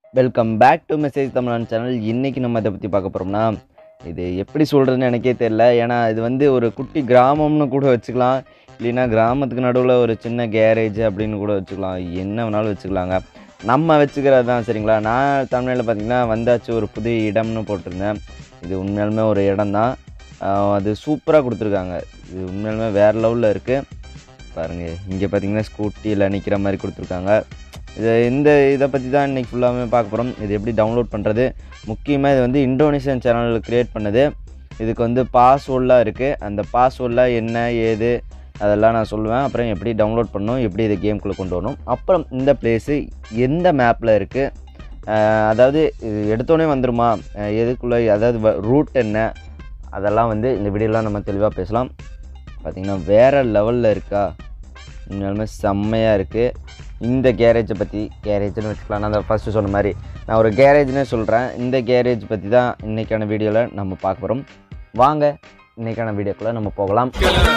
welcome back to message Tamizhan channel இன்றைக்கி நம்ம இதை பற்றி பார்க்க போகிறோம்னா இது எப்படி சொல்கிறதுன்னு எனக்கே தெரியல ஏன்னா இது வந்து ஒரு குட்டி கிராமம்னு கூட வச்சுக்கலாம் இல்லைன்னா கிராமத்துக்கு நடுவில் ஒரு சின்ன கேரேஜ் அப்படின்னு கூட வச்சுக்கலாம் என்ன வேணாலும் வச்சுக்கலாங்க நம்ம வச்சுக்கிறது தான் சரிங்களா நான் தமிழில் பார்த்தீங்கன்னா வந்தாச்சு ஒரு புது இடம்னு போட்டிருந்தேன் இது உண்மையாலுமே ஒரு இடம் தான் அது சூப்பராக கொடுத்துருக்காங்க இது உண்மையாலுமே வேறு லெவலில் இருக்குது பாருங்கள் இங்கே பார்த்தீங்கன்னா ஸ்கூட்டியில் நிற்கிற மாதிரி கொடுத்துருக்காங்க இது இந்த இதை பற்றி தான் இன்றைக்கி ஃபுல்லாகவே பார்க்க போகிறோம் இது எப்படி டவுன்லோட் பண்ணுறது முக்கியமாக இது வந்து இந்தோனேஷியன் சேனலில் க்ரியேட் பண்ணது இதுக்கு வந்து பாஸ்வேர்டெலாம் இருக்குது அந்த பாஸ்வேர்டில் என்ன ஏது அதெல்லாம் நான் சொல்லுவேன் அப்புறம் எப்படி டவுன்லோட் பண்ணணும் எப்படி இதை கேம்குள்ளே கொண்டு வரணும் அப்புறம் இந்த பிளேஸு எந்த மேப்பில் இருக்குது அதாவது இது எடுத்தோடனே வந்துருமா அஹ் எதுக்குள்ளே அதாவது ரூட் என்ன அதெல்லாம் வந்து இந்த வீடியோலாம் நம்ம தெளிவாக பேசலாம் பார்த்திங்கன்னா வேறு லெவலில் இருக்கா உண்மையாலுமே செம்மையாக இருக்குது இந்த கேரேஜை பற்றி கேரேஜ்னு வச்சுக்கலாம் நான் ஃபஸ்ட்டு சொன்ன மாதிரி நான் ஒரு கேரேஜ்னே சொல்கிறேன் இந்த கேரேஜ் பற்றி தான் இன்றைக்கான வீடியோவில் நம்ம பார்க்க போகிறோம் வாங்க இன்றைக்கான வீடியோக்குள்ளே நம்ம போகலாம்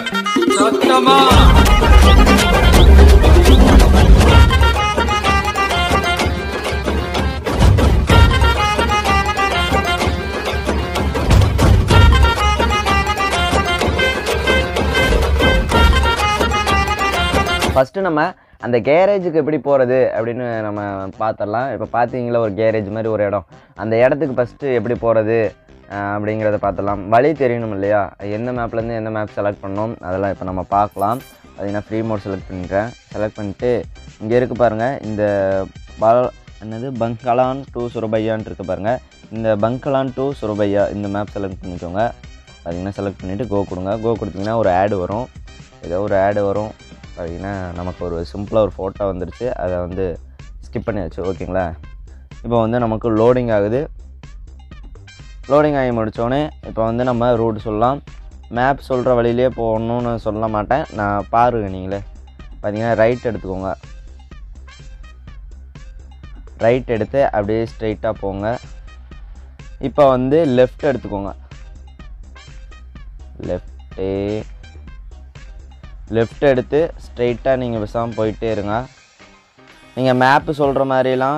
ஃபஸ்ட்டு நம்ம அந்த கேரேஜுக்கு எப்படி போகிறது அப்படின்னு நம்ம பார்த்துடலாம் இப்போ பார்த்தீங்களா ஒரு கேரேஜ் மாதிரி ஒரு இடம் அந்த இடத்துக்கு ஃபஸ்ட்டு எப்படி போகிறது அப்படிங்கிறத பார்த்துடலாம் வழி தெரியணும் இல்லையா எந்த மேப்லேருந்து எந்த மேப் செலக்ட் பண்ணோம் அதெல்லாம் இப்போ நம்ம பார்க்கலாம் பார்த்தீங்கன்னா ஃப்ரீ மோட் செலக்ட் பண்ணிட்டேன் செலக்ட் பண்ணிட்டு இங்கே இருக்கு பாருங்கள் இந்த பால் என்னது பங்கலான் டு சுரபையான் இருக்கு பாருங்கள் இந்த பங்கலான் டு சுரபையா இந்த மேப் செலக்ட் பண்ணிக்கோங்க பார்த்தீங்கன்னா செலக்ட் பண்ணிவிட்டு கோ கொடுங்க கோ கொடுத்தீங்கன்னா ஒரு ஆடு வரும் ஏதோ ஒரு ஆடு வரும் பார்த்தீங்கன்னா நமக்கு ஒரு சிம்பிளாக ஒரு ஃபோட்டோ வந்துருச்சு அதை வந்து ஸ்கிப் பண்ணியாச்சு ஓகேங்களா இப்போ வந்து நமக்கு லோடிங் ஆகுது லோடிங் ஆகி முடித்தோடனே இப்போ வந்து நம்ம ரூட் சொல்லலாம் மேப் சொல்கிற வழியிலே போகணுன்னு சொல்ல மாட்டேன் நான் பாருங்க நீங்களே பார்த்தீங்கன்னா ரைட் எடுத்துக்கோங்க ரைட் எடுத்து அப்படியே ஸ்ட்ரைட்டாக போங்க இப்போ வந்து லெஃப்ட் எடுத்துக்கோங்க லெஃப்ட்டு லெஃப்ட் எடுத்து ஸ்ட்ரைட்டாக நீங்கள் பேசாமல் போயிட்டே இருங்க நீங்கள் மேப்பு சொல்கிற மாதிரிலாம்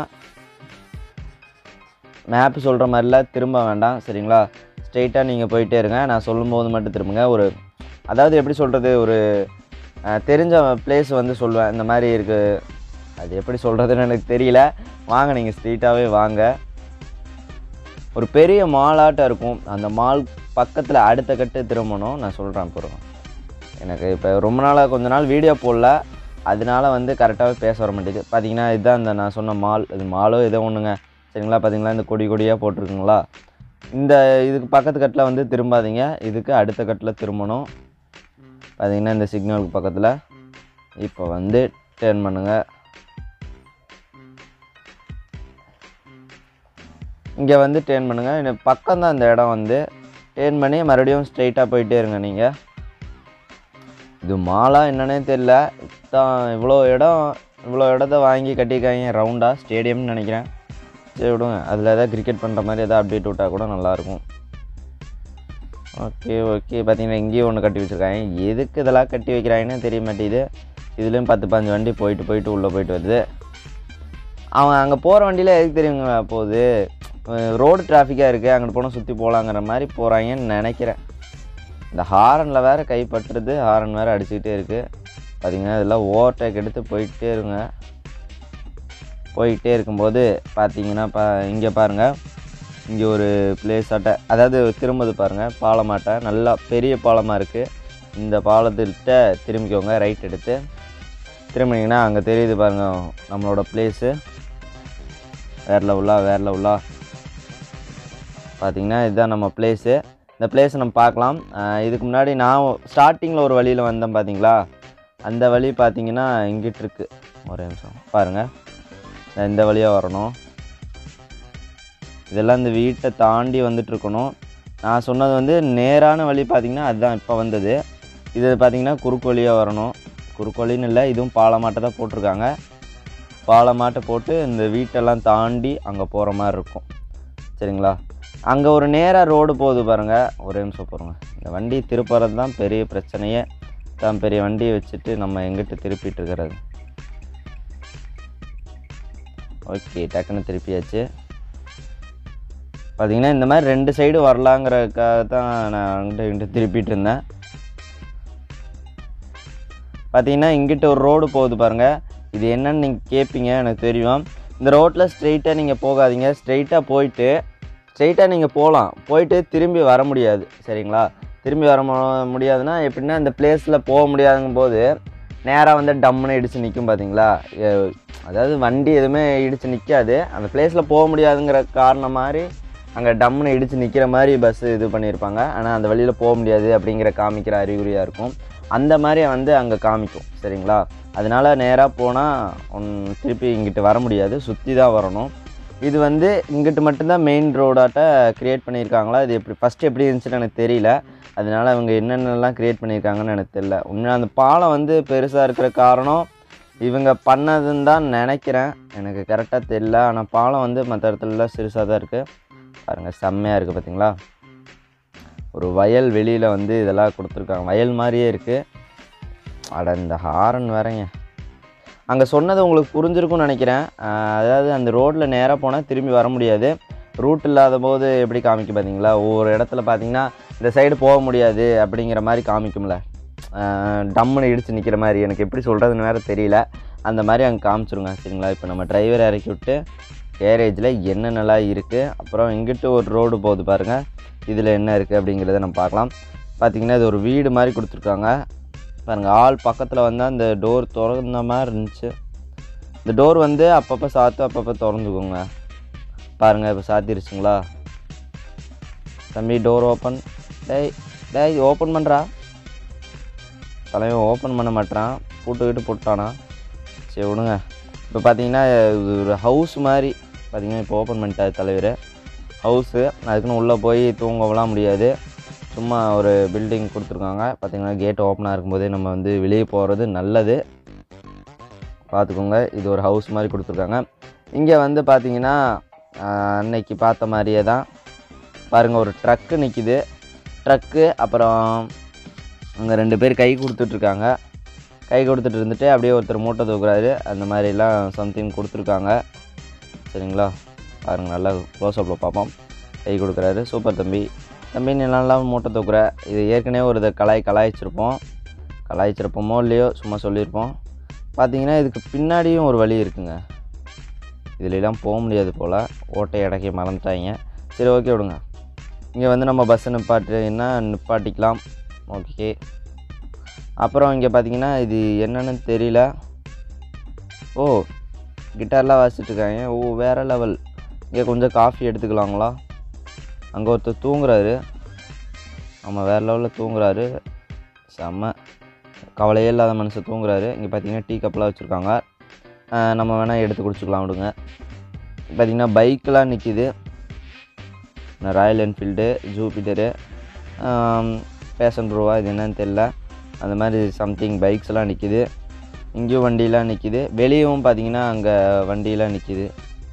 மேப்பு சொல்கிற மாதிரிலாம் திரும்ப வேண்டாம் சரிங்களா ஸ்ட்ரைட்டாக நீங்கள் போயிட்டே இருங்க நான் சொல்லும்போது மட்டும் திரும்புங்க ஒரு அதாவது எப்படி சொல்கிறது ஒரு அஹ், தெரிஞ்ச பிளேஸ் வந்து சொல்லுவேன் இந்த மாதிரி இருக்குது அது எப்படி சொல்கிறதுன்னு எனக்கு தெரியல வாங்க நீங்கள் ஸ்ட்ரெயிட்டாகவே வாங்க ஒரு பெரிய மாலாட்டம் இருக்கும் அந்த மால் பக்கத்தில் அடுத்த கட்டு திரும்பணும் நான் சொல்கிறேன் அப்புறம் எனக்கு இப்போ ரொம்ப நாளாக கொஞ்ச நாள் வீடியோ போடல அதனால வந்து கரெக்டாகவே பேச வர மாட்டேங்குது பார்த்தீங்கன்னா இதுதான் இந்த நான் சொன்ன மால் இது மாலோ ஏதோ ஒன்றுங்க சரிங்களா பார்த்தீங்களா இந்த கொடி கொடியாக போட்டிருக்குங்களா இந்த இதுக்கு பக்கத்து கட்டில் வந்து திரும்பாதீங்க இதுக்கு அடுத்த கட்டில் திரும்பணும் பார்த்தீங்கன்னா இந்த சிக்னலுக்கு பக்கத்தில் இப்போ வந்து டேர்ன் பண்ணுங்கள் இங்கே வந்து டேர்ன் பண்ணுங்கள் இந்த பக்கம் தான் இந்த இடம் வந்து டேர்ன் பண்ணி மறுபடியும் ஸ்ட்ரைட்டாக போயிட்டே இருங்க நீங்கள் இது மாலா என்னன்னே தெரில தான் இவ்வளோ இடம் இவ்வளோ இடத்த வாங்கி கட்டியிருக்காங்க ரவுண்டாக ஸ்டேடியம்னு நினைக்கிறேன் சரி விடுங்க அதில் எதாவது கிரிக்கெட் பண்ணுற மாதிரி எதாவது அப்டேட் விட்டால் கூட நல்லாயிருக்கும் ஓகே ஓகே பார்த்தீங்கன்னா இங்கேயும் ஒன்று கட்டி வச்சுருக்காங்க எதுக்கு இதெல்லாம் கட்டி வைக்கிறாங்கன்னு தெரிய மாட்டேங்குது இதுலேயும் பத்து பாஞ்சு வண்டி போயிட்டு போயிட்டு உள்ளே போயிட்டு வருது அவன் அங்கே போகிற வண்டியில் எதுக்கு தெரியுங்க போகுது ரோடு டிராஃபிக்காக இருக்குது அங்கிட்டு போனால் சுற்றி போகலாங்கிற மாதிரி போகிறாங்கன்னு நினைக்கிறேன் இந்த ஹாரனில் வேறு கைப்பற்றுறது ஹாரன் வேறு அடிச்சுக்கிட்டே இருக்குது பார்த்தீங்கன்னா இதெல்லாம் ஓவர்டேக் எடுத்து போயிட்டே இருங்க போயிட்டே இருக்கும்போது பார்த்தீங்கன்னா பா இங்கே பாருங்கள் இங்கே ஒரு பிளேஸ் ஆட்ட அதாவது திரும்பது பாருங்கள் பாலமாட்ட நல்லா பெரிய பாலமாக இருக்குது இந்த பாலத்திட்ட திரும்பிக்கோங்க ரைட் எடுத்து திரும்பினீங்கன்னா அங்கே தெரியுது பாருங்கள் நம்மளோட பிளேஸு வேறு லெவலா வேறு லெவலா பார்த்தீங்கன்னா இதுதான் நம்ம பிளேஸு இந்த பிளேஸை நம்ம பார்க்கலாம் அஹ் இதுக்கு முன்னாடி நான் ஸ்டார்டிங்கில் ஒரு வழியில் வந்தேன் பார்த்தீங்களா அந்த வழி பார்த்தீங்கன்னா இங்கிட்டு இருக்குது ஒரே நிமிஷம் பாருங்கள் நான் இந்த வழியாக வரணும் இதெல்லாம் இந்த வீட்டை தாண்டி வந்துட்டு இருக்கணும் நான் சொன்னது வந்து நேரான வழி பார்த்தீங்கன்னா அதுதான் இப்போ வந்தது இது பார்த்தீங்கன்னா குறுக்கு வழியாக வரணும் குறுக்கு வழின்னு இல்லை இதுவும் பாலமாட்டை தான் போட்டிருக்காங்க பாலமாட்டை போட்டு இந்த வீட்டெல்லாம் தாண்டி அங்கே போகிற மாதிரி இருக்கும் சரிங்களா அங்கே ஒரு நேராக ரோடு போகுது பாருங்கள் ஒரே நிமிஷம் போகிறோங்க இந்த வண்டி திருப்புறது தான் பெரிய பிரச்சனையே தான் பெரிய வண்டியை வச்சுட்டு நம்ம எங்கிட்ட திருப்பிட்டு இருக்கிறது ஓகே டக்குன்னு திருப்பியாச்சு பார்த்தீங்கன்னா இந்த மாதிரி ரெண்டு சைடு வரலாங்கிறதுக்காக தான் நான் அங்கிட்ட இங்கிட்ட திருப்பிட்டு இருந்தேன் பார்த்தீங்கன்னா இங்கிட்ட ஒரு ரோடு போகுது பாருங்கள் இது என்னன்னு நீங்கள் கேட்பீங்க எனக்கு தெரியும் இந்த ரோட்டில் ஸ்ட்ரெயிட்டாக நீங்கள் போகாதீங்க ஸ்ட்ரெயிட்டாக போயிட்டு ஸ்ட்ரெயிட்டாக நீங்கள் போகலாம் போயிட்டு திரும்பி வர முடியாது சரிங்களா திரும்பி வர மு- முடியாதுன்னா எப்படின்னா இந்த பிளேஸில் போக முடியாதுங்கும் போது நேராக வந்து டம்முன்னு இடித்து நிற்கும் பார்த்தீங்களா எ- அதாவது வண்டி எதுவுமே இடித்து நிற்காது அந்த பிளேஸில் போக முடியாதுங்கிற காரணம் மாதிரி அங்கே டம்முன்னு இடித்து நிற்கிற மாதிரி பஸ்ஸு இது பண்ணியிருப்பாங்க ஆனால் அந்த வழியில் போக முடியாது அப்படிங்கிற காமிக்கிற அறிகுறியாக இருக்கும் அந்த மாதிரி வந்து அங்கே காமிக்கும் சரிங்களா அதனால நேராக போனால் ஒன் திருப்பி இங்கிட்டு வர முடியாது சுற்றி தான் வரணும் இது வந்து இங்கிட்டு மட்டும்தான் மெயின் ரோடாட்ட க்ரியேட் பண்ணியிருக்காங்களா இது எப்படி ஃபஸ்ட்டு எப்படி இருந்துச்சுன்னு எனக்கு தெரியல அதனால அவங்க என்னென்னலாம் க்ரியேட் பண்ணியிருக்காங்கன்னு எனக்கு தெரியல உண்மையாக அந்த பாலம் வந்து பெருசாக இருக்கிற காரணம் இவங்க பண்ணதுன்னு தான் நினைக்கிறேன் எனக்கு கரெக்டாக தெரியல ஆனால் பாலம் வந்து மற்ற இடத்துலலாம் சிறுசாக தான் இருக்குது பாருங்கள் செம்மையாக இருக்குது பார்த்தீங்களா ஒரு வயல் வெளியில் வந்து இதெல்லாம் கொடுத்துருக்காங்க வயல் மாதிரியே இருக்குது அட இந்த ஹாரன் வேறங்க அங்கே சொன்னது உங்களுக்கு புரிஞ்சிருக்கும்னு நினைக்கிறேன் ஆஹ் அதாவது அந்த ரோட்டில் நேராக போனால் திரும்பி வர முடியாது ரூட் இல்லாத போது எப்படி காமிக்கும் பார்த்தீங்களா ஒவ்வொரு இடத்துல பார்த்தீங்கன்னா இந்த சைடு போக முடியாது அப்படிங்கிற மாதிரி காமிக்கும்ல ஆஹ் டம்முன்னு இடித்து நிற்கிற மாதிரி எனக்கு எப்படி சொல்கிறதுன்னு வேறு தெரியல அந்த மாதிரி அங்கே காமிச்சிருங்க சரிங்களா இப்போ நம்ம டிரைவர் இறக்கி விட்டு கேரேஜில் என்னென்னலாம் இருக்குது அப்புறம் இங்கிட்டு ஒரு ரோடு போகுது பாருங்கள் இதில் என்ன இருக்குது அப்படிங்கிறத நம்ம பார்க்கலாம் பார்த்தீங்கன்னா இது ஒரு வீடு மாதிரி கொடுத்துருக்காங்க பாருங்கள் ஆள் பக்கத்தில் வந்து அந்த டோர் திறந்த மாதிரி இருந்துச்சு இந்த டோர் வந்து அப்பப்போ சாத்து அப்பப்போ திறந்துக்கோங்க பாருங்கள் இப்போ சாத்திருச்சுங்களா தம்பி டோர் ஓப்பன் டேய் டேய் ஓப்பன் பண்ணுறா தலைவன் ஓப்பன் பண்ண மாட்டான் பூட்டுக்கிட்டு போட்டானா சரி விடுங்க இப்போ பார்த்தீங்கன்னா இது ஒரு ஹவுஸ் மாதிரி பார்த்தீங்கன்னா இப்போ ஓப்பன் பண்ணிட்டாரு தலைவர் ஹவுஸு அதுக்குன்னு உள்ளே போய் தூங்கலாம் முடியாது சும்மா ஒரு பில்டிங் கொடுத்துருக்காங்க பார்த்தீங்கன்னா கேட் ஓப்பனாக இருக்கும்போதே நம்ம வந்து வெளியே போகிறது நல்லது பார்த்துக்கோங்க இது ஒரு ஹவுஸ் மாதிரி கொடுத்துருக்காங்க இங்கே வந்து பார்த்தீங்கன்னா ஆஹ், அன்னைக்கு பார்த்த மாதிரியே தான் பாருங்கள் ஒரு ட்ரக்கு நிற்கிது ட்ரக்கு அப்புறம் அங்கே ரெண்டு பேர் கை கொடுத்துட்ருக்காங்க கை கொடுத்துட்டு இருந்துட்டு அப்படியே ஒருத்தர் மூட்டை தூக்குறாரு அந்த மாதிரிலாம் சம்திங் கொடுத்துருக்காங்க சரிங்களா பாருங்கள் நல்லா க்ளோஸ்அப்பில் பார்ப்போம் கை கொடுக்குறாரு சூப்பர் தம்பி தம்பி நீ நல்லா மூட்டை தூக்குற இது ஏற்கனவே ஒரு இதை கலாய் கலாய்ச்சிருப்போம் கலாய்ச்சிருப்போமோ இல்லையோ சும்மா சொல்லியிருப்போம் பார்த்தீங்கன்னா இதுக்கு பின்னாடியும் ஒரு வழி இருக்குங்க இதுலலாம் போக முடியாது போல் ஓட்டை இடக்கி மறந்துட்டாங்க சரி ஓகே விடுங்க இங்கே வந்து நம்ம பஸ்ஸை நிப்பாட்டினா நிப்பாட்டிக்கலாம் ஓகே அப்புறம் இங்கே பார்த்தீங்கன்னா இது என்னன்னு தெரியல ஓ கிட்டார்லாம் வாசிச்சுட்ருக்காங்க ஓ வேறு லெவல் இங்கே கொஞ்சம் காஃபி எடுத்துக்கலாங்களா அங்கே ஒருத்தர் தூங்குறாரு ஆமாம் வேறு லெவலில் தூங்குறாரு செம்ம கவலையே இல்லாத மனுஷன் தூங்குறாரு இங்கே பார்த்தீங்கன்னா டீ கப்லாம் வச்சுருக்காங்க நம்ம வேணால் எடுத்து குடிச்சுக்கலாம் விடுங்க பார்த்தீங்கன்னா பைக்கெலாம் நிற்கிது ராயல் என்ஃபீல்டு ஜூபிட்டரு பேஷன் ப்ரோவா இது என்னன்னு தெரில அந்த மாதிரி சம்திங் பைக்ஸ் எல்லாம் நிற்கிது இங்கேயும் வண்டியெலாம் நிற்கிது வெளியவும் பார்த்தீங்கன்னா அங்கே வண்டியெலாம் நிற்கிது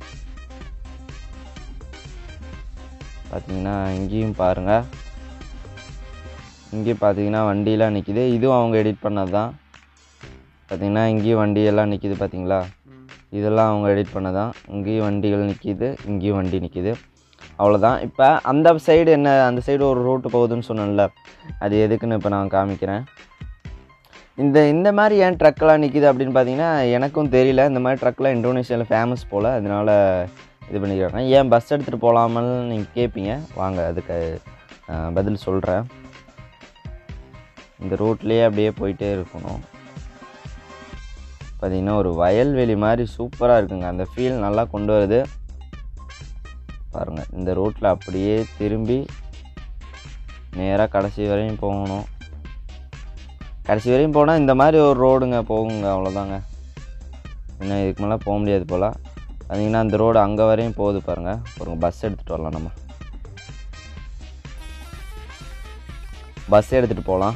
பார்த்தீங்கன்னா இங்கேயும் பாருங்கள் இங்கேயும் பார்த்தீங்கன்னா வண்டியெலாம் நிற்கிது இதுவும் அவங்க எடிட் பண்ணது தான் பார்த்தீங்கன்னா இங்கேயும் வண்டியெல்லாம் நிற்கிது பார்த்தீங்களா இதெல்லாம் அவங்க எடிட் பண்ணதான் இங்கேயும் வண்டிகள் நிற்கிது இங்கேயும் வண்டி நிற்கிது அவ்வளோதான் இப்போ அந்த சைடு என்ன அந்த சைடு ஒரு ரூட்டு போகுதுன்னு சொன்னேன்ல அது எதுக்குன்னு இப்போ நான் காமிக்கிறேன் இந்த இந்த மாதிரி ஏன் ட்ரக்கெலாம் நிற்கிது அப்படின்னு பார்த்தீங்கன்னா எனக்கும் தெரியல இந்த மாதிரி ட்ரக்லாம் இந்தோனேஷியாவில் ஃபேமஸ் போல் அதனால இது பண்ணிக்கிறாங்க ஏன் பஸ் எடுத்துகிட்டு போகலாமல் நீங்கள் கேட்பீங்க வாங்க அதுக்கு அஹ், பதில் சொல்கிறேன் இந்த ரூட்லேயே அப்படியே போயிட்டே இருக்கணும் பார்த்தீங்கன்னா ஒரு வயல்வெளி மாதிரி சூப்பராக இருக்குங்க அந்த ஃபீல் நல்லா கொண்டு வருது பாருங்கள் இந்த ரோட்டில் அப்படியே திரும்பி நேராக கடைசி வரையும் போகணும் கடைசி வரையும் போனால் இந்த மாதிரி ஒரு ரோடுங்க போகுங்க அவ்வளோதாங்க இன்னும் இதுக்கு மேலே போக முடியாது போல் பார்த்தீங்கன்னா அந்த ரோடு அங்கே வரையும் போகுது பாருங்கள் பாருங்க பஸ் எடுத்துகிட்டு வரலாம் நம்ம பஸ் எடுத்துகிட்டு போகலாம்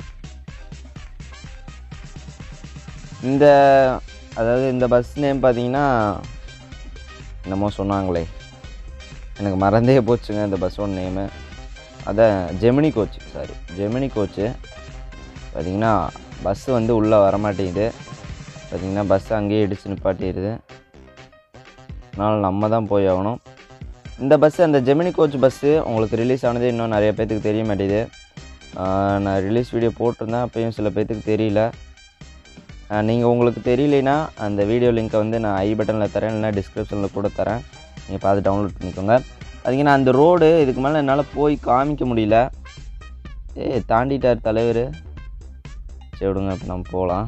இந்த அதாவது இந்த பஸ் நேம் பார்த்தீங்கன்னா என்னமோ சொன்னாங்களே எனக்கு மறந்தே போச்சுங்க இந்த பஸ்ஸோட நேமு அதான் Gemini coach sorry Gemini coach பார்த்தீங்கன்னா பஸ்ஸு வந்து உள்ளே வரமாட்டேங்குது பார்த்தீங்கன்னா பஸ் அங்கேயே இடிச்சு நிப்பாட்டிடுது அதனால் நம்ம தான் போய் ஆகணும் இந்த பஸ்ஸு அந்த ஜெமினி கோச் பஸ்ஸு உங்களுக்கு ரிலீஸ் ஆனது இன்னும் நிறைய பேர்த்துக்கு தெரிய மாட்டேது நான் ரிலீஸ் வீடியோ போட்டிருந்தேன் அப்பயும் சில பேர்த்துக்கு தெரியல நீங்கள் உங்களுக்கு தெரியலைன்னா அந்த வீடியோ லிங்க்கை வந்து நான் ஐ பட்டனில் தரேன் இல்லைனா டிஸ்கிரிப்ஷனில் கூட தரேன் நீங்கள் பார்த்து டவுன்லோட் பண்ணிக்கோங்க பார்த்தீங்கன்னா அந்த ரோடு இதுக்கு மேலே என்னால் போய் காமிக்க முடியல ஏய் தாண்டிட்டார் தலைவர் சரி விடுங்க இப்போ நம்ம போகலாம்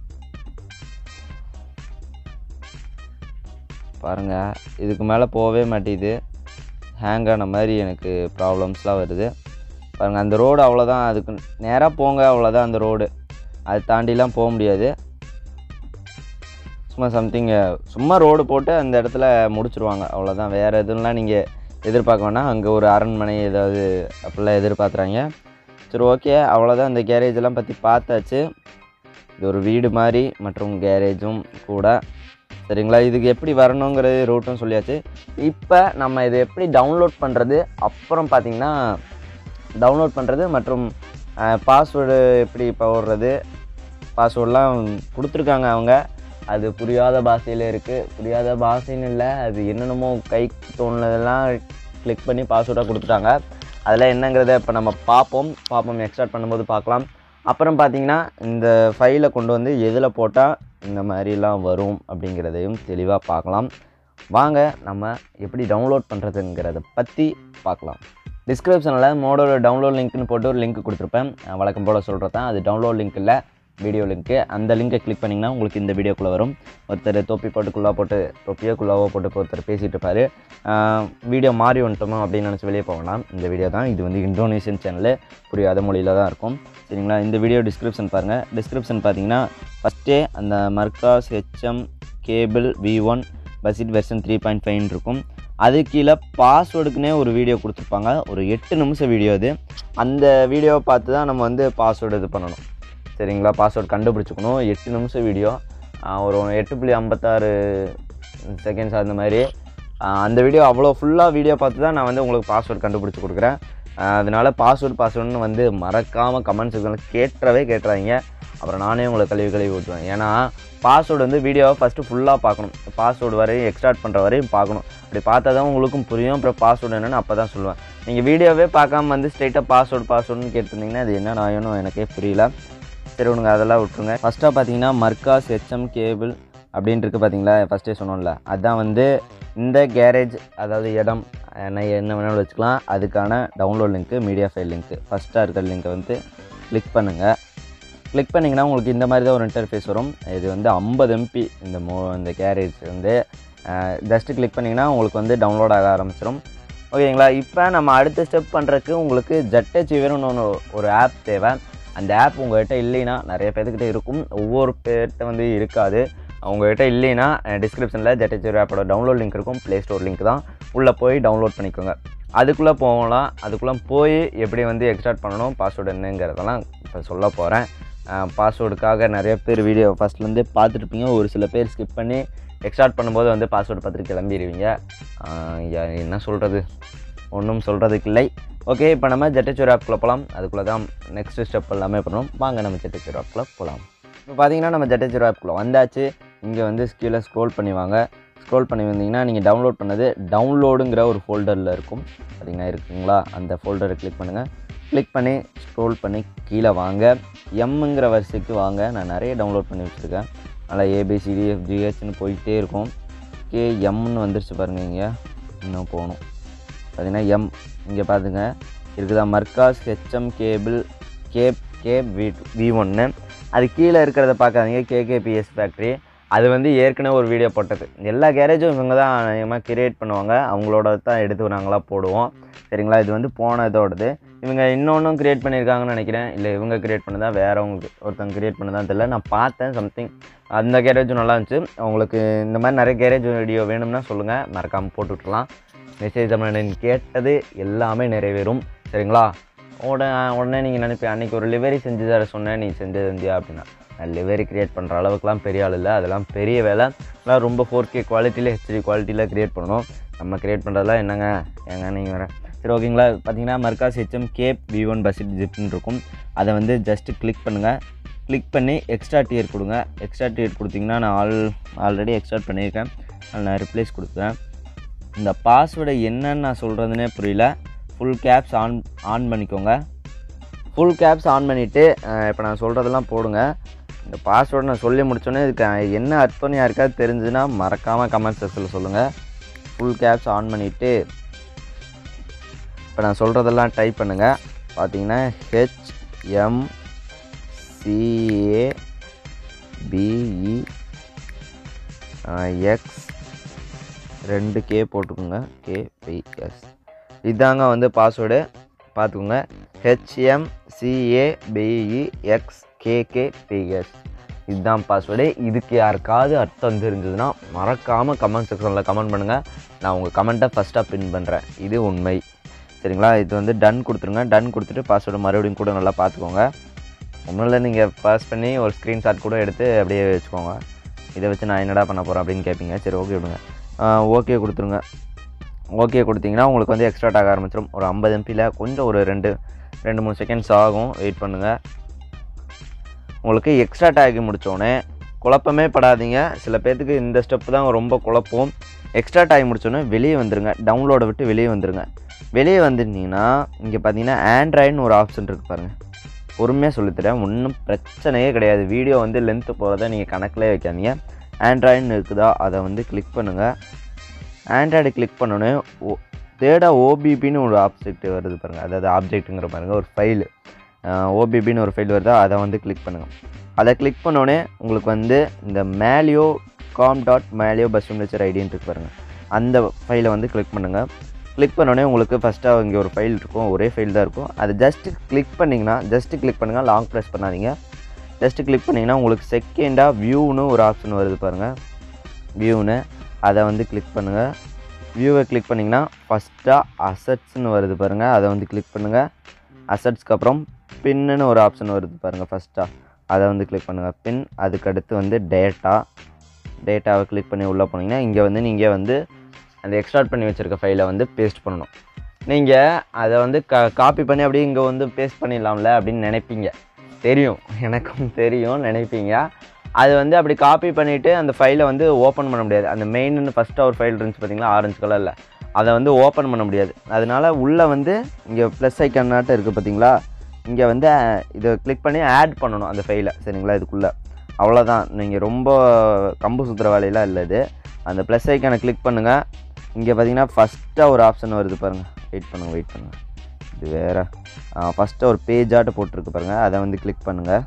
பாருங்கள் இதுக்கு மேலே போகவே மாட்டேங்குது ஹேங் ஆன மாதிரி எனக்கு ப்ராப்ளம்ஸ்லாம் வருது பாருங்கள் அந்த ரோடு அவ்வளோதான் அதுக்கு நேராக போங்க அவ்வளோதான் அந்த ரோடு அது தாண்டிலாம் போக முடியாது சும்மா சம்திங் சும்மா ரோடு போட்டு அந்த இடத்துல முடிச்சிருவாங்க அவ்வளோதான் வேறு எதுவும்லாம் நீங்கள் எதிர்பார்க்க வேணாம் அங்கே ஒரு அரண்மனை ஏதாவது அப்படிலாம் எதிர்பார்க்குறாங்க சரி ஓகே அவ்வளோதான் இந்த கேரேஜெல்லாம் பற்றி பார்த்தாச்சு இது ஒரு வீடு மாதிரி மற்றும் கேரேஜும் கூட சரிங்களா இதுக்கு எப்படி வரணுங்கிறது ரூட்டும் சொல்லியாச்சு இப்போ நம்ம இதை எப்படி டவுன்லோட் பண்ணுறது அப்புறம் பார்த்திங்கன்னா டவுன்லோட் பண்ணுறது மற்றும் பாஸ்வேர்டு எப்படி போடுறது பாஸ்வேர்டெலாம் கொடுத்துருக்காங்க அவங்க அது புரியாத பாஷையில் இருக்குது புரியாத பாஷைன்னு இல்லை அது என்னென்னமோ கை தோணுனதெல்லாம் கிளிக் பண்ணி பாஸ்வேர்டாக கொடுத்துட்டாங்க அதில் என்னங்கிறத இப்போ நம்ம பார்ப்போம் பார்ப்போம் எக்ஸ்ட்ராக்ட் பண்ணும்போது பார்க்கலாம் அப்புறம் பார்த்தீங்கன்னா இந்த ஃபைலை கொண்டு வந்து எதில் போட்டால் இந்த மாதிரிலாம் வரும் அப்படிங்கிறதையும் தெளிவாக பார்க்கலாம் வாங்க நம்ம எப்படி டவுன்லோட் பண்ணுறதுங்கிறத பற்றி பார்க்கலாம் டிஸ்கிரிப்ஷனில் மோடோட டவுன்லோட் லிங்க்னு போட்டு ஒரு லிங்க் கொடுத்துருப்பேன் நான் வழக்கம் போல் சொல்கிறது தான் அது டவுன்லோட் லிங்க் இல்லை வீடியோ லிங்க்கு அந்த லிங்கை கிளிக் பண்ணிங்கன்னா உங்களுக்கு இந்த வீடியோக்குள்ளே வரும் ஒருத்தர் தொப்பி போட்டுக்குள்ளே போட்டு தொப்பியோ குள்ளாவோ போட்டு இப்போ ஒருத்தர் பேசிகிட்டு இருப்பார் வீடியோ மாறி வந்துட்டோமோ அப்படின்னு நினச்சி வெளியே போகலாம் இந்த வீடியோ தான் இது வந்து இந்தோனேஷியன் சேனலு புரியாத மொழியில் தான் இருக்கும் சரிங்களா இந்த வீடியோ டிஸ்கிரிப்ஷன் பாருங்கள் டிஸ்கிரிப்ஷன் பார்த்தீங்கன்னா ஃபஸ்ட்டே அந்த மர்காஸ் ஹெச்எம் கேபிள் வி ஒன் பசிட் வெர்ஷன் த்ரீ பாயிண்ட் ஃபைவ் இருக்கும் அது கீழே பாஸ்வேர்டுக்குனே ஒரு வீடியோ கொடுத்துருப்பாங்க ஒரு எட்டு நிமிஷம் வீடியோ அது அந்த வீடியோவை பார்த்து தான் நம்ம வந்து பாஸ்வேர்டு இது பண்ணணும் சரிங்களா பாஸ்வேர்டு கண்டுபிடிச்சிக்கணும் எட்டு நிமிஷம் வீடியோ ஒரு எட்டு புள்ளி ஐம்பத்தாறு செகண்ட்ஸ் அந்த மாதிரி ஆஹ் அந்த வீடியோ அவ்வளோ ஃபுல்லாக வீடியோ பார்த்து தான் நான் வந்து உங்களுக்கு பாஸ்வேர்டு கண்டுபிடிச்சி கொடுக்குறேன் ஆஹ் அதனால பாஸ்வேர்டு பாஸ்வேர்டுன்னு வந்து மறக்காமல் கமெண்ட் செக்ஷனில் கேட்டுறவே கேட்டுறாங்க அப்புறம் நானே உங்களை கழுவி கழுவி ஊற்றுவேன் ஏன்னா பாஸ்வேர்டு வந்து வீடியோவை ஃபஸ்ட்டு ஃபுல்லாக பார்க்கணும் பாஸ்வேர்டு வரையும் எக்ஸ்ட்ராக்ட் பண்ணுற வரையும் பார்க்கணும் அப்படி பார்த்தா தான் உங்களுக்கும் புரியும் அப்புறம் பாஸ்வேர்டு என்னென்னு அப்போ தான் சொல்லுவேன் நீங்கள் வீடியோவே பார்க்காம வந்து ஸ்ட்ரைட்டாக பாஸ்வேர்டு பாஸ்வேர்டுன்னு கேட்டிருந்தீங்கன்னா அது என்ன நாயனும் எனக்கே புரியல சரி விடுங்க அதெல்லாம் விட்டுருங்க ஃபஸ்ட்டாக பார்த்தீங்கன்னா மர்காஸ் ஹெச்எம் கேபிள் அப்படின்ட்டு இருக்கு பார்த்தீங்களா ஃபஸ்ட்டே சொன்னோம்ல அதுதான் வந்து இந்த கேரேஜ் அதாவது இடம் என்ன என்ன வேணாலும் வச்சுக்கலாம் அதுக்கான download link media file link ஃபஸ்ட்டாக இருக்கிற லிங்க்கை வந்து கிளிக் பண்ணுங்கள் கிளிக் பண்ணிங்கன்னா உங்களுக்கு இந்த மாதிரி தான் ஒரு இன்டர்ஃபேஸ் வரும் இது வந்து ஐம்பது எம்பி இந்த மோ இந்த கேரேஜ் வந்து ஜஸ்ட்டு கிளிக் பண்ணிங்கன்னா உங்களுக்கு வந்து டவுன்லோட் ஆக ஆரம்பிச்சிடும் ஓகேங்களா இப்போ நம்ம அடுத்த ஸ்டெப் பண்ணுறதுக்கு உங்களுக்கு ஜெட்டச் வேணும்னு ஒன்று ஒரு ஆப் தேவை அந்த ஆப் உங்கள்கிட்ட இல்லைன்னா நிறைய பேர்த்துக்கிட்ட இருக்கும் ஒவ்வொரு பேர்கிட்ட வந்து இருக்காது உங்கள்கிட்ட இல்லைன்னா டிஸ்கிரிப்ஷனில் ஜெட்டச் ஆப்போட டவுன்லோட் லிங்க் இருக்கும் ப்ளே ஸ்டோர் லிங்க் தான் உள்ளே போய் டவுன்லோட் பண்ணிக்கோங்க அதுக்குள்ளே போகலாம் அதுக்குள்ளே போய் எப்படி வந்து எக்ஸ்ட்ராக்ட் பண்ணணும் பாஸ்வேர்டு என்னங்கிறதெல்லாம் இப்போ சொல்ல போகிறேன் பாஸ்வேர்டுக்காக நிறைய பேர் வீடியோ ஃபஸ்ட்லேருந்தே பார்த்துருப்பீங்க ஒரு சில பேர் ஸ்கிப் பண்ணி எக்ஸ்ட்ராக்ட் பண்ணும்போது வந்து பாஸ்வேர்டு பார்த்துட்டு கிளம்பிடுவீங்க ஆஹ் யா- என்ன சொல்கிறது ஒன்றும் சொல்கிறதுக்கு இல்லை ஓகே இப்போ நம்ம ஜெட்டச்சூர் ஆப்குள்ளே போகலாம் அதுக்குள்ளே தான் நெக்ஸ்ட் ஸ்டெப் எல்லாமே பண்ணணும் வாங்க நம்ம ஜெட்டச்சூர் ஆப்குள்ளே போகலாம் இப்போ பார்த்தீங்கன்னா நம்ம ஜெட்டச்சூர் ஆப்குள்ளே வந்தாச்சு இங்கே வந்து கீழே ஸ்க்ரோல் பண்ணி வாங்க ஸ்க்ரோல் பண்ணி வந்தீங்கன்னா நீங்கள் டவுன்லோட் பண்ணது டவுன்லோடுங்கிற ஒரு ஃபோல்டரில் இருக்கும் பார்த்தீங்கன்னா இருக்குங்களா அந்த ஃபோல்டரை கிளிக் பண்ணுங்கள் கிளிக் பண்ணி ஸ்க்ரோல் பண்ணி கீழே வாங்க எம்ங்கிற வரிசைக்கு வாங்க நான் நிறைய டவுன்லோட் பண்ணி வச்சுருக்கேன் நல்லா ஏபிசிடி எஃப்ஜிஹெச்னு போயிட்டே இருக்கும் கே எம்னு வந்துருச்சு பாருங்க இங்கே இன்னும் போகணும் பார்த்தீங்கன்னா எம் இங்கே பார்த்துங்க இருக்குதா மர்காஸ் HM cable cap cap V V ஒன்று அது கீழே இருக்கிறத பார்க்காதீங்க கேகேபிஎஸ் ஃபேக்ட்ரி அது வந்து ஏற்கனவே ஒரு வீடியோ போட்டது எல்லா கேரேஜும் இவங்க தான் அதிகமாக கிரியேட் பண்ணுவாங்க அவங்களோட தான் எடுத்து நாங்களாம் போடுவோம் சரிங்களா இது வந்து போன இதோடது இவங்க இன்னொன்றும் கிரியேட் பண்ணியிருக்காங்கன்னு நினைக்கிறேன் இல்லை இவங்க கிரியேட் பண்ணதா வேறவங்க ஒருத்தவங்க கிரியேட் பண்ணதான் தெரியல நான் பார்த்தேன் சம்திங் அந்த கேரேஜும் நல்லா இருந்துச்சு உங்களுக்கு இந்த மாதிரி நிறைய கேரேஜ் வீடியோ வேணும்னா சொல்லுங்கள் மறக்காமல் போட்டு விட்றலாம் மெசேஜ் தமிழன் கேட்டது எல்லாமே நிறைவேறும் சரிங்களா உடனே உடனே நீங்கள் நினைப்பீங்க அன்றைக்கி ஒரு லிவரி செஞ்சு தர சொன்னேன் நீ செஞ்சு தந்தியா அப்படின்னா நான் லிவரி கிரியேட் பண்ணுற அளவுக்குலாம் பெரிய ஆள் இல்லை அதெல்லாம் பெரிய வேலை அதெல்லாம் ரொம்ப ஃபோர் கே குவாலிட்டியில் ஹெச்டி குவாலிட்டியில் கிரியேட் பண்ணணும் நம்ம கிரியேட் பண்ணுறதெல்லாம் என்னங்க ஏங்க நீங்கள் வேறு சரி ஓகேங்களா பார்த்தீங்கன்னா மர்காஸ் ஹெச்எம் கேப் வி ஒன் பஸ்ஸிட் ஜிப்னு இருக்கும் அதை வந்து ஜஸ்ட்டு கிளிக் பண்ணுங்கள் கிளிக் பண்ணி எக்ஸ்ட்ரா டியர் கொடுங்க எக்ஸ்ட்ரா டியர் கொடுத்தீங்கன்னா நான் ஆல் ஆல்ரெடி எக்ஸ்ட்ரா பண்ணியிருக்கேன் அதில் நான் ரிப்ளேஸ் கொடுக்குறேன் இந்த பாஸ்வேர்டை என்னன்னு நான் சொல்கிறதுனே புரியல ஃபுல் கேப்ஸ் ஆன் ஆன் பண்ணிக்கோங்க ஃபுல் கேப்ஸ் ஆன் பண்ணிவிட்டு இப்போ நான் சொல்கிறதெல்லாம் போடுங்க இந்த பாஸ்வேர்டு நான் சொல்லி முடிச்சோன்னே இதுக்கு என்ன அர்த்தம்னு யாருக்காவது தெரிஞ்சுன்னா மறக்காமல் கமெண்ட் செக்ஷனில் சொல்லுங்கள் ஃபுல் கேப்ஸ் ஆன் பண்ணிவிட்டு இப்போ நான் சொல்கிறதெல்லாம் டைப் பண்ணுங்கள் பார்த்தீங்கன்னா ஹெச்எம் சிஏ பிஇ எக்ஸ் ரெண்டு கே போட்டுக்கோங்க கேபிஎஸ் இதாங்க வந்து பாஸ்வேர்டு பார்த்துக்கோங்க ஹெச்எம் சிஏபிஇ எக்ஸ் கேகேபிஎஸ் இதுதான் பாஸ்வேர்டு இதுக்கு யாருக்காவது அர்த்தம் தெரிஞ்சதுன்னா மறக்காமல் கமெண்ட் செக்ஷனில் கமெண்ட் பண்ணுங்கள் நான் உங்கள் கமெண்ட்டை ஃபஸ்ட்டாக பின் பண்ணுறேன் இது உண்மை சரிங்களா இது வந்து டன் கொடுத்துருங்க டன் கொடுத்துட்டு பாஸ்வேர்டு மறுபடியும் கூட நல்லா பார்த்துக்கோங்க ஒன்றும் இல்லை நீங்கள் பாஸ் பண்ணி ஒரு ஸ்க்ரீன்ஷாட் கூட எடுத்து அப்படியே வச்சுக்கோங்க இதை வச்சு நான் என்னடா பண்ண போகிறேன் அப்படின்னு கேட்பீங்க சரி ஓகே விடுங்க ஓகே கொடுத்துருங்க ஓகே கொடுத்தீங்கன்னா உங்களுக்கு வந்து எக்ஸ்ட்ரா ஆக ஆரம்பிச்சிடும் ஒரு ஐம்பது எம்பியில் கொஞ்சம் ஒரு ரெண்டு ரெண்டு மூணு செகண்ட்ஸ் ஆகும் வெயிட் பண்ணுங்கள் உங்களுக்கு எக்ஸ்ட்ரா டேக் முடித்தோடனே குழப்பமே படாதீங்க சில பேர்த்துக்கு இந்த ஸ்டெப் தான் ரொம்ப குழப்பம் எக்ஸ்ட்ரா டேக் முடித்தோடனே வெளியே வந்துருங்க டவுன்லோடை விட்டு வெளியே வந்துருங்க வெளியே வந்துட்டீங்கன்னா இங்கே பார்த்தீங்கன்னா ஆண்ட்ராய்டுன்னு ஒரு ஆப்ஷன் இருக்குது பாருங்கள் பொறுமையாக சொல்லித்தரேன் ஒன்றும் பிரச்சனையே கிடையாது வீடியோ வந்து லென்த்து போகிறத நீங்கள் கணக்கிலே வைக்காதீங்க ஆண்ட்ராய்டுன்னு இருக்குதா அதை வந்து கிளிக் பண்ணுங்கள் ஆண்ட்ராய்டு கிளிக் பண்ணோன்னே ஓ தேர்டாக ஓபிபின்னு ஒரு ஆப்ஜெக்ட் வருது பாருங்கள் அதாவது ஆப்ஜெக்ட்டுங்கிற பாருங்கள் ஒரு ஃபைலு ஓபிபின்னு ஒரு ஃபைல் வருதா அதை வந்து கிளிக் பண்ணுங்கள் அதை கிளிக் பண்ணோடனே உங்களுக்கு வந்து இந்த மேலியோ காம் டாட் மேலியோ பஸ் சிம்லேச்சர் ஐடின்னு இருக்கு பாருங்கள் அந்த ஃபைலை வந்து கிளிக் பண்ணுங்கள் கிளிக் பண்ணோடனே உங்களுக்கு ஃபஸ்ட்டாக இங்கே ஒரு ஃபைல் இருக்கும் ஒரே ஃபைல் தான் இருக்கும் அதை ஜஸ்ட்டு கிளிக் பண்ணிங்கன்னா ஜஸ்ட்டு கிளிக் பண்ணுங்கள் லாங் ப்ரெஸ் பண்ணாதீங்க ஜஸ்ட்டு கிளிக் பண்ணிங்கன்னா உங்களுக்கு செகண்டாக வியூன்னு ஒரு ஆப்ஷன் வருது பாருங்கள் வியூன்னு அதை வந்து கிளிக் பண்ணுங்கள் வியூவை கிளிக் பண்ணிங்கன்னா ஃபஸ்ட்டாக அசட்ஸ்னு வருது பாருங்கள் அதை வந்து கிளிக் பண்ணுங்கள் அசட்ஸ்க்கு அப்புறம் பின்னுன்னு ஒரு ஆப்ஷன் வருது பாருங்கள் ஃபஸ்ட்டாக அதை வந்து கிளிக் பண்ணுங்கள் பின் அதுக்கடுத்து வந்து டேட்டா டேட்டாவை கிளிக் பண்ணி உள்ளே போனீங்கன்னா இங்கே வந்து நீங்கள் வந்து அந்த எக்ஸ்ட்ராக்ட் பண்ணி வச்சுருக்க ஃபைலை வந்து பேஸ்ட் பண்ணணும் நீங்கள் அதை வந்து க காப்பி பண்ணி அப்படியே இங்கே வந்து பேஸ்ட் பண்ணிடலாம்ல அப்படின்னு நினைப்பீங்க தெரியும் எனக்கும் தெரியும் நினைப்பீங்க அது வந்து அப்படி காப்பி பண்ணிவிட்டு அந்த ஃபைலை வந்து ஓப்பன் பண்ண முடியாது அந்த மெயின்னு ஃபஸ்ட்டாக ஒரு ஃபைல் இருந்துச்சு பார்த்தீங்களா ஆரஞ்சு கலரில் அதை வந்து ஓப்பன் பண்ண முடியாது அதனால் உள்ளே வந்து இங்கே ப்ளஸ் ஐக்கானாட்டம் இருக்குது பார்த்தீங்களா இங்கே வந்து அஹ், இதை கிளிக் பண்ணி ஆட் பண்ணணும் அந்த ஃபைலை சரிங்களா இதுக்குள்ளே அவ்வளோதான் நீங்கள் ரொம்ப கம்பு சுற்றுற வேலையெல்லாம் இல்லை இது அந்த ப்ளஸ் ஐக்கானை கிளிக் பண்ணுங்கள் இங்கே பார்த்தீங்கன்னா ஃபஸ்ட்டாக ஒரு ஆப்ஷன் வருது பாருங்கள் வெயிட் பண்ணுங்கள் வெயிட் பண்ணுங்கள் இது வேறு ஃபஸ்ட்டு ஒரு பேஜாட்டு போட்டிருக்கு பாருங்கள் அதை வந்து கிளிக் பண்ணுங்கள்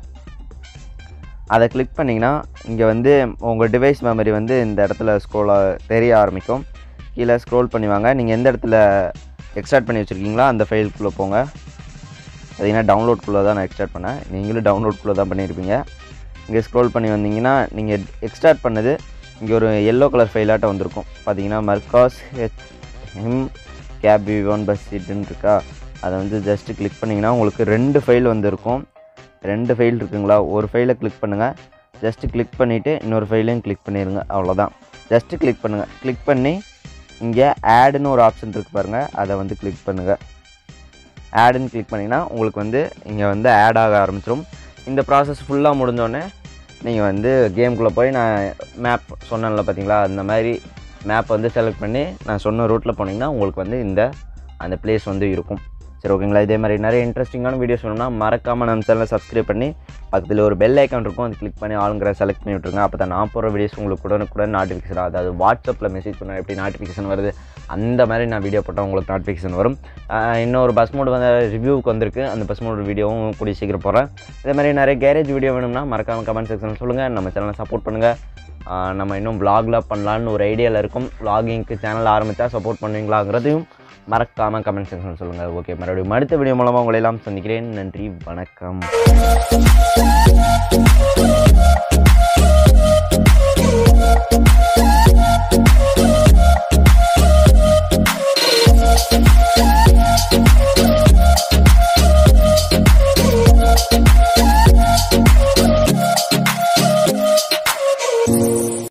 அதை கிளிக் பண்ணிங்கன்னா இங்கே வந்து உங்கள் டிவைஸ் மெமரி வந்து இந்த இடத்துல ஸ்க்ரோலாக தெரிய ஆரம்பிக்கும் கீழே ஸ்க்ரோல் பண்ணி வாங்க நீங்கள் எந்த இடத்துல எக்ஸ்ட்ராக்ட் பண்ணி வச்சுருக்கீங்களோ அந்த ஃபைலுக்குள்ளே போங்க பார்த்தீங்கன்னா டவுன்லோட்குள்ளே தான் நான் எக்ஸ்ட்ராக்ட் பண்ணேன் நீங்களும் டவுன்லோட்குள்ளே தான் பண்ணியிருப்பீங்க இங்கே ஸ்க்ரோல் பண்ணி வந்தீங்கன்னா நீங்கள் எக்ஸ்ட்ராக்ட் பண்ணது இங்கே ஒரு எல்லோ கலர் ஃபைலாட்டம் வந்திருக்கும் பார்த்தீங்கன்னா மர்காஸ் H M cap V one பஸ் சீட்டுன்னு இருக்கா அதை வந்து ஜஸ்ட்டு கிளிக் பண்ணிங்கன்னா உங்களுக்கு ரெண்டு ஃபைல் வந்திருக்கும் ரெண்டு ஃபைல் இருக்குங்களா ஒரு ஃபைலை கிளிக் பண்ணுங்கள் ஜஸ்ட்டு கிளிக் பண்ணிவிட்டு இன்னொரு ஃபைலையும் கிளிக் பண்ணிடுங்க அவ்வளோதான் ஜஸ்ட்டு கிளிக் பண்ணுங்கள் கிளிக் பண்ணி இங்கே ஆடுன்னு ஒரு ஆப்ஷன் இருக்குது பாருங்கள் அதை வந்து கிளிக் பண்ணுங்கள் ஆடுன்னு கிளிக் பண்ணிங்கன்னா உங்களுக்கு வந்து இங்கே வந்து ஆட் ஆக ஆரம்பிச்சிடும் இந்த ப்ராசஸ் ஃபுல்லாக முடிஞ்சோடனே நீங்கள் வந்து கேம்குள்ளே போய் நான் மேப் சொன்னேன்ல பார்த்தீங்களா அந்த மாதிரி மேப் வந்து செலக்ட் பண்ணி நான் சொன்ன ரூட்டில் போனீங்கன்னா உங்களுக்கு வந்து இந்த அந்த பிளேஸ் வந்து இருக்கும் சரி ஓகேங்களா இதே மாதிரி நிறைய இன்ட்ரெஸ்டிங்கான வீடியோஸ் வேணும்னா மறக்காமல் நம்ம சேனலை சப்ஸ்கிரைப் பண்ணி பக்கத்தில் ஒரு பெல் ஐக்கான் இருக்கும் அது கிளிக் பண்ணி ஆளுங்கிற செலக்ட் பண்ணி விட்ருங்க அப்போ தான் நான் போகிற வீடியோஸ் உங்களுக்கு உடனுக்குடன் நோட்டிஃபிகேஷன் அதாவது வாட்ஸ்அப்பில் மெசேஜ் பண்ண எப்படி நோட்டிஃபிகேஷன் வருது அந்த மாதிரி நான் வீடியோ போட்டால் உங்களுக்கு நோட்டிஃபிகேஷன் வரும் ஆஹ் இன்னொரு பஸ் மோடு வந்து ரிவ்யூவுக்கு வந்திருக்கு அந்த பஸ் மோடு வீடியோவும் கூடிய சீக்கிரம் போகிறேன் இதே மாதிரி நிறைய கேரேஜ் வீடியோ வேணும்னா மறக்காமல் கமெண்ட் செக்ஷனில் சொல்லுங்கள் நம்ம சேனலை சப்போர்ட் பண்ணுங்கள் ஆஹ் நம்ம இன்னும் vlogலாம் பண்ணலான்னு ஒரு ஐடியாவில் இருக்கும் vloggingக்கு சேனல் ஆரம்பித்தா சப்போர்ட் பண்ணுவீங்களாங்கிறதையும் மறக்காமல் கமெண்ட் செக்ஷன் சொல்லுங்கள் ஓகே மறுபடியும் அடுத்த வீடியோ மூலமாக உங்களை எல்லாம் சந்திக்கிறேன் நன்றி வணக்கம்